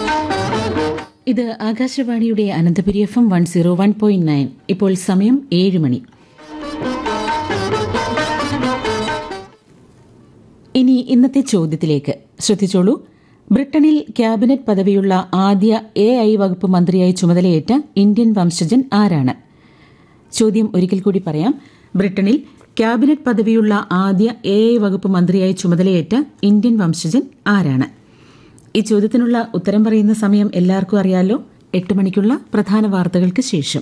ഇത് ആകാശവാണിയുടെ Ananthapuri F M one zero one point nine ഇപ്പോൾ സമയം ഏഴ് മണി ഇനി ഇന്നത്തെ ചോദ്യത്തിലേക്ക് ശ്രദ്ധിച്ചോളൂ ബ്രിട്ടനിൽ ക്യാബിനറ്റ് പദവിയുള്ള ആദ്യ എ ഐ വകുപ്പ് മന്ത്രിയായി ചുമതലയേറ്റ ഇന്ത്യൻ വംശജൻ ആരാണ് ചോദ്യം ഒരിക്കൽ കൂടി പറയാം ബ്രിട്ടനിൽ ക്യാബിനറ്റ് പദവിയുള്ള ആദ്യ എ ഐ വകുപ്പ് മന്ത്രിയായി ചുമതലയേറ്റ ഇന്ത്യൻ വംശജൻ ആരാണ് ഈ ചോദ്യത്തിനുള്ള ഉത്തരം പറയുന്ന സമയം എല്ലാവർക്കും അറിയാലോ എട്ട് മണിക്കുള്ള പ്രധാന വാർത്തകൾക്ക് ശേഷം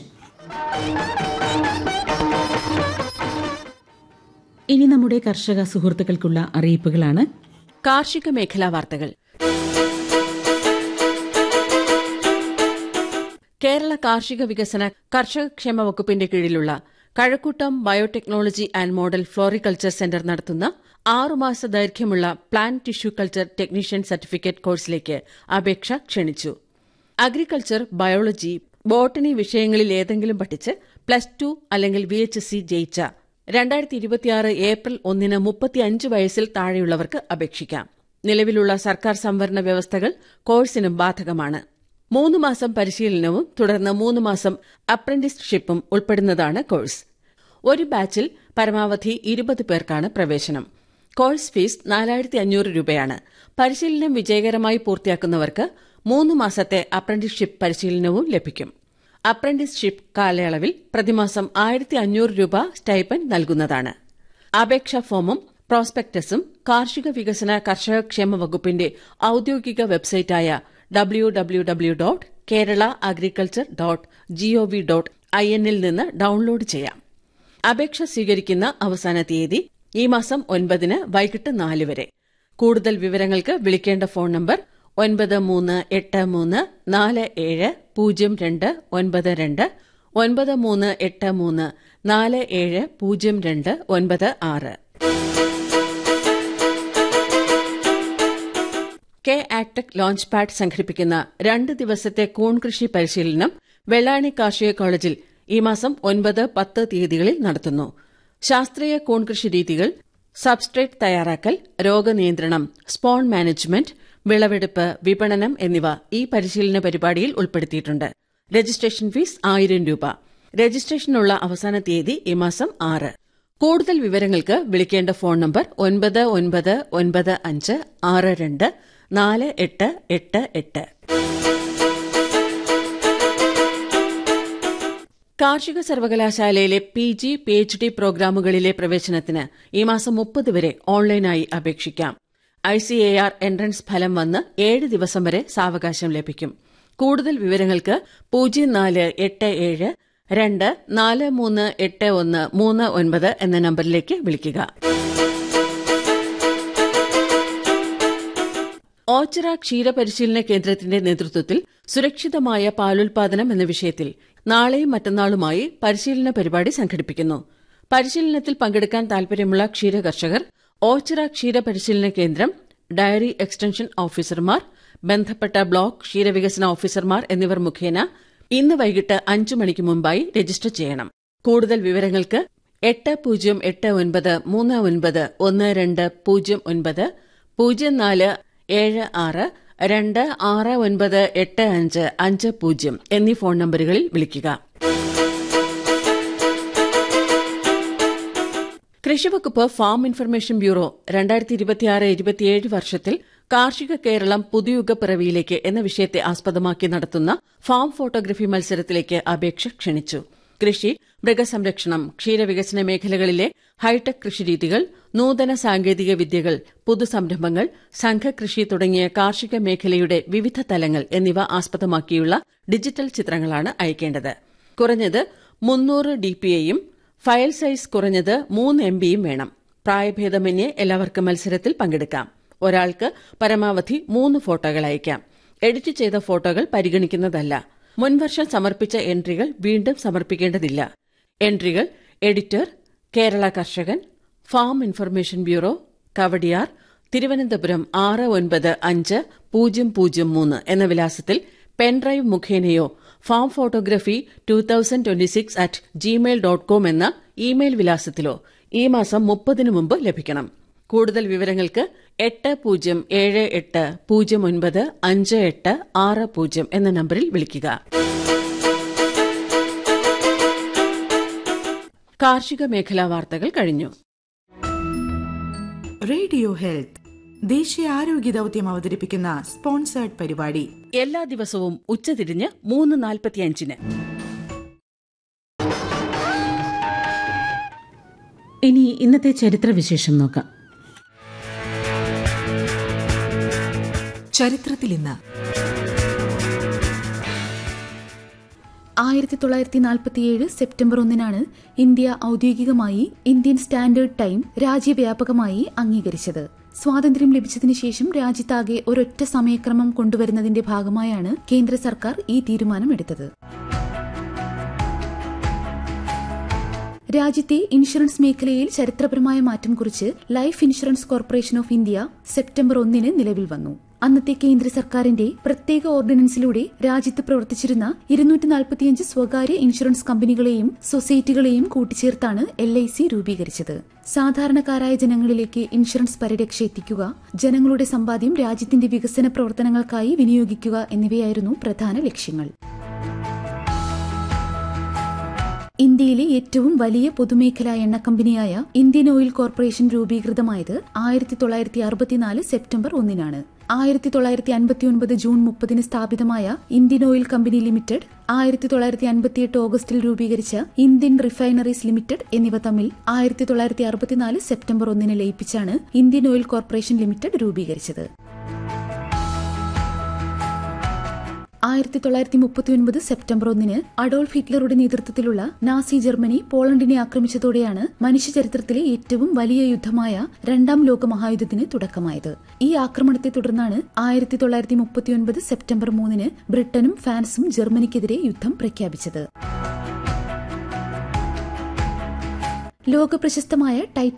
ഇനി നമ്മുടെ കർഷക സുഹൃത്തുക്കൾക്കുള്ള അറിയിപ്പുകളാണ് കാർഷിക മേഖലാ വാർത്തകൾ കേരള കാർഷിക വികസന കർഷകക്ഷേമ വകുപ്പിന്റെ കീഴിലുള്ള Kazhakkoottam biotechnology and model floriculture centre നടത്തുന്ന ആറുമാസ ദൈർഘ്യമുള്ള plant tissue culture technician certificate കോഴ്സിലേക്ക് അപേക്ഷ ക്ഷണിച്ചു അഗ്രികൾച്ചർ ബയോളജി ബോട്ടണി വിഷയങ്ങളിൽ ഏതെങ്കിലും പഠിച്ച് പ്ലസ് ടു അല്ലെങ്കിൽ വി എച്ച് എസ് സി ജയിച്ച രണ്ടായിരത്തി ഇരുപത്തിയാറ് ഏപ്രിൽ ഒന്നിന് മുപ്പത്തിയഞ്ച് വയസ്സിൽ താഴെയുള്ളവർക്ക് അപേക്ഷിക്കാം നിലവിലുള്ള സർക്കാർ സംവരണ വ്യവസ്ഥകൾ കോഴ്സിനും ബാധകമാണ് മൂന്ന് മാസം പരിശീലനവും തുടർന്ന് മൂന്ന് മാസം അപ്രന്റീസ്ഷിപ്പും ഉൾപ്പെടുന്നതാണ് കോഴ്സ് ഒരു ബാച്ചിൽ പരമാവധി ഇരുപത് പേർക്കാണ് പ്രവേശനം കോഴ്സ് ഫീസ് നാലായിരത്തി അഞ്ഞൂറ് രൂപയാണ് പരിശീലനം വിജയകരമായി പൂർത്തിയാക്കുന്നവർക്ക് മൂന്ന് മാസത്തെ അപ്രന്റീസ്ഷിപ്പ് പരിശീലനവും ലഭിക്കും അപ്രന്റീസ്ഷിപ്പ് കാലയളവിൽ പ്രതിമാസം ആയിരത്തി അഞ്ഞൂറ് രൂപ സ്റ്റൈപ്പൻ നൽകുന്നതാണ് അപേക്ഷാ ഫോമും പ്രോസ്പെക്ടസും കാർഷിക വികസന കർഷകക്ഷേമ വകുപ്പിന്റെ ഔദ്യോഗിക വെബ്സൈറ്റായ W W W dot Kerala agriculture dot G O V dot I എന്നിൽ നിന്ന് ഡൌൺലോഡ് ചെയ്യാം അപേക്ഷ സ്വീകരിക്കുന്ന അവസാന തീയതി ഈ മാസം ഒൻപതിന് വൈകിട്ട് നാല് വരെ കൂടുതൽ വിവരങ്ങൾക്ക് വിളിക്കേണ്ട ഫോൺ നമ്പർ ഒൻപത് മൂന്ന് എട്ട് മൂന്ന് നാല് ഏഴ് പൂജ്യം രണ്ട് ഒൻപത് രണ്ട് ഒൻപത് മൂന്ന് എട്ട് മൂന്ന് നാല് ഏഴ് പൂജ്യം രണ്ട് ഒൻപത് ആറ് കെ ആക്ടെക് ലോഞ്ച് പാഡ് സംഘടിപ്പിക്കുന്ന രണ്ട് ദിവസത്തെ കൂൺ കൃഷി പരിശീലനം വെള്ളാണി കാർഷിക കോളേജിൽ ഈ മാസം ഒൻപത് പത്ത് തീയതികളിൽ നടത്തുന്നു ശാസ്ത്രീയ കൂൺ കൃഷി രീതികൾ സബ്സ്ട്രേറ്റ് തയ്യാറാക്കൽ രോഗനിയന്ത്രണം സ്പോൺ മാനേജ്മെന്റ് വിളവെടുപ്പ് വിപണനം എന്നിവ ഈ പരിശീലന പരിപാടിയിൽ ഉൾപ്പെടുത്തിയിട്ടുണ്ട് രജിസ്ട്രേഷൻ ഫീസ് ആയിരം രൂപ രജിസ്ട്രേഷനുള്ള അവസാന തീയതി ഈ മാസം ആറ് കൂടുതൽ വിവരങ്ങൾക്ക് വിളിക്കേണ്ട ഫോൺ നമ്പർ ഒൻപത് ഒൻപത് ഒൻപത് അഞ്ച് ആറ് രണ്ട് നാല് എട്ട് എട്ട് എട്ട് കാർഷിക സർവകലാശാലയിലെ P G P H D പ്രോഗ്രാമുകളിലെ പ്രവേശനത്തിന് ഈ മാസം മുപ്പത് വരെ ഓൺലൈനായി അപേക്ഷിക്കാം I C A R entrance ഫലം വന്ന് ഏഴ് ദിവസം വരെ സാവകാശം ലഭിക്കും കൂടുതൽ വിവരങ്ങൾക്ക് പൂജ്യം നാല് എട്ട് ഏഴ് രണ്ട് നാല് മൂന്ന് എട്ട് ഒന്ന് മൂന്ന് ഒൻപത് എന്ന നമ്പറിലേക്ക് വിളിക്കുക ഓച്ചിറ ക്ഷീരപരിശീലന കേന്ദ്രത്തിന്റെ നേതൃത്വത്തിൽ സുരക്ഷിതമായ പാലുൽപാദനം എന്ന വിഷയത്തിൽ നാളെയും മറ്റന്നാളുമായി പരിശീലന പരിപാടി സംഘടിപ്പിക്കുന്നു പരിശീലനത്തിൽ പങ്കെടുക്കാൻ താൽപര്യമുള്ള ക്ഷീരകർഷകർ ഓച്ചിറ ക്ഷീരപരിശീലന കേന്ദ്രം ഡയറി എക്സ്റ്റൻഷൻ ഓഫീസർമാർ ബന്ധപ്പെട്ട ബ്ലോക്ക് ക്ഷീരവികസന ഓഫീസർമാർ എന്നിവർ മുഖേന ഇന്ന് വൈകിട്ട് അഞ്ചു മണിക്ക് മുമ്പായി രജിസ്റ്റർ ചെയ്യണം കൂടുതൽ വിവരങ്ങൾക്ക് എട്ട് പൂജ്യം എട്ട് ഒൻപത് മൂന്ന് ഒൻപത് ഒന്ന് രണ്ട് പൂജ്യം ഒൻപത് പൂജ്യം നാല് ഏഴ് ആറ് രണ്ട് ആറ് ഒൻപത് എട്ട് അഞ്ച് അഞ്ച് പൂജ്യം എന്നീ ഫോൺ നമ്പറുകളിൽ വിളിക്കുക കൃഷിവകുപ്പ് ഫാം ഇൻഫർമേഷൻ ബ്യൂറോ രണ്ടായിരത്തി ഇരുപത്തിയാറ് ഇരുപത്തിയേഴ് വർഷത്തിൽ കാർഷിക കേരളം പുതുയുഗ പിറവിയിലേക്ക് എന്ന വിഷയത്തെ ആസ്പദമാക്കി നടത്തുന്ന ഫാം ഫോട്ടോഗ്രഫി മത്സരത്തിലേക്ക് അപേക്ഷ ക്ഷണിച്ചു കൃഷി മൃഗസംരക്ഷണം ക്ഷീരവികസന മേഖലകളിലെ ഹൈടെക് കൃഷിരീതികൾ നൂതന സാങ്കേതിക വിദ്യകൾ പുതുസംരംഭങ്ങൾ സംഘകൃഷി തുടങ്ങിയ കാർഷിക മേഖലയുടെ വിവിധ തലങ്ങൾ എന്നിവ ആസ്പദമാക്കിയുള്ള ഡിജിറ്റൽ ചിത്രങ്ങളാണ് അയക്കേണ്ടത് കുറഞ്ഞത് മുന്നൂറ് ഡിപിഐയും ഫയൽ സൈസ് കുറഞ്ഞത് മൂന്ന് എം ബിയും വേണം പ്രായഭേദമന്യേ എല്ലാവർക്കും മത്സരത്തിൽ പങ്കെടുക്കാം ഒരാൾക്ക് പരമാവധി മൂന്ന് ഫോട്ടോകൾ അയക്കാം എഡിറ്റ് ചെയ്ത ഫോട്ടോകൾ പരിഗണിക്കുന്നതല്ല മുൻവർഷം സമർപ്പിച്ച എൻട്രികൾ വീണ്ടും സമർപ്പിക്കേണ്ടതില്ല എൻട്രികൾ എഡിറ്റർ കേരള കർഷകൻ farm information bureau Kawdiar Thiruvananthapuram ആറ് ഒൻപത് അഞ്ച് പൂജ്യം പൂജ്യം മൂന്ന് എന്ന വിലാസത്തിൽ പെൻഡ്രൈവ് മുഖേനയോ farm photography two thousand twenty six at Gmail dot com എന്ന ഇമെയിൽ വിലാസത്തിലോ ഈ മാസം മുപ്പതിനു മുമ്പ് ലഭിക്കണം കൂടുതൽ വിവരങ്ങൾക്ക് എട്ട് പൂജ്യം ഏഴ് എട്ട് പൂജ്യം ഒൻപത് അഞ്ച് എട്ട് ആറ് പൂജ്യം എന്ന നമ്പറിൽ വിളിക്കുക കാർഷിക മേഖലാ വാർത്തകൾ കഴിഞ്ഞു റേഡിയോ ഹെൽത്ത് ദേശീയ ആരോഗ്യ ദൌത്യം അവതരിപ്പിക്കുന്ന സ്പോൺസേർഡ് പരിപാടി എല്ലാ ദിവസവും ഉച്ചതിരിഞ്ഞ് മൂന്ന് നാൽപ്പത്തിയഞ്ചിന് ഇനി ഇന്നത്തെ ചരിത്രവിശേഷം നോക്കാം ചരിത്രത്തിൽ ഇന്ന് ആയിരത്തി തൊള്ളായിരത്തി നാൽപ്പത്തിയേഴ് സെപ്റ്റംബർ ഒന്നിനാണ് ഇന്ത്യ ഔദ്യോഗികമായി ഇന്ത്യൻ സ്റ്റാൻഡേർഡ് ടൈം രാജ്യവ്യാപകമായി അംഗീകരിച്ചത് സ്വാതന്ത്ര്യം ലഭിച്ചതിനു ശേഷം രാജ്യത്താകെ ഒരൊറ്റ സമയക്രമം കൊണ്ടുവരുന്നതിന്റെ ഭാഗമായാണ് കേന്ദ്ര സർക്കാർ ഈ തീരുമാനമെടുത്തത് രാജ്യത്തെ ഇൻഷുറൻസ് മേഖലയിൽ ചരിത്രപരമായ മാറ്റം കുറിച്ച് Life Insurance Corporation of India September ഒന്നിന് നിലവിൽ വന്നു അന്നത്തെ കേന്ദ്ര സർക്കാരിന്റെ പ്രത്യേക ഓർഡിനൻസിലൂടെ രാജ്യത്ത് പ്രവർത്തിച്ചിരുന്ന ഇരുന്നൂറ്റി നാൽപ്പത്തിയഞ്ച് സ്വകാര്യ ഇൻഷുറൻസ് കമ്പനികളെയും സൊസൈറ്റികളെയും കൂട്ടിച്ചേർത്താണ് എൽ ഐ സി രൂപീകരിച്ചത് സാധാരണക്കാരായ ജനങ്ങളിലേക്ക് ഇൻഷുറൻസ് പരിരക്ഷ എത്തിക്കുക ജനങ്ങളുടെ സമ്പാദ്യം രാജ്യത്തിന്റെ വികസന പ്രവർത്തനങ്ങൾക്കായി വിനിയോഗിക്കുക എന്നിവയായിരുന്നു പ്രധാന ലക്ഷ്യങ്ങൾ ഇന്ത്യയിലെ ഏറ്റവും വലിയ പൊതുമേഖലാ എണ്ണ കമ്പനിയായ ഇന്ത്യൻ ഓയിൽ കോർപ്പറേഷൻ രൂപീകൃതമായത് ആയിരത്തി തൊള്ളായിരത്തി അറുപത്തിനാല് സെപ്റ്റംബർ ഒന്നിനാണ് ആയിരത്തി തൊള്ളായിരത്തി അൻപത്തിയൊൻപത് ജൂൺ മുപ്പതിന് സ്ഥാപിതമായ ഇന്ത്യൻ ഓയിൽ കമ്പനി ലിമിറ്റഡ് ആയിരത്തി തൊള്ളായിരത്തി അൻപത്തിയെട്ട് ഓഗസ്റ്റിൽ രൂപീകരിച്ച ഇന്ത്യൻ റിഫൈനറീസ് ലിമിറ്റഡ് എന്നിവ തമ്മിൽ ആയിരത്തി തൊള്ളായിരത്തി അറുപത്തിനാല് സെപ്റ്റംബർ ഒന്നിന് ലയിപ്പിച്ചാണ് ഇന്ത്യൻ ഓയിൽ കോർപ്പറേഷൻ ലിമിറ്റഡ് രൂപീകരിച്ചത് ആയിരത്തി തൊള്ളായിരത്തി മുപ്പത്തിയൊൻപത് സെപ്റ്റംബർ ഒന്നിന് അഡോൾഫ് ഹിറ്റ്ലറുടെ നേതൃത്വത്തിലുള്ള നാസി ജർമ്മനി പോളണ്ടിനെ ആക്രമിച്ചതോടെയാണ് മനുഷ്യചരിത്രത്തിലെ ഏറ്റവും വലിയ യുദ്ധമായ രണ്ടാം ലോക മഹായുദ്ധത്തിന് തുടക്കമായത് ഈ ആക്രമണത്തെ തുടർന്നാണ് ആയിരത്തി തൊള്ളായിരത്തി മുപ്പത്തിയൊൻപത് സെപ്റ്റംബർ മൂന്നിന് ബ്രിട്ടനും ഫ്രാൻസും ജർമ്മനിക്കെതിരെ യുദ്ധം പ്രഖ്യാപിച്ചത് ലോക പ്രശസ്തമായ ടൈറ്റാനിക്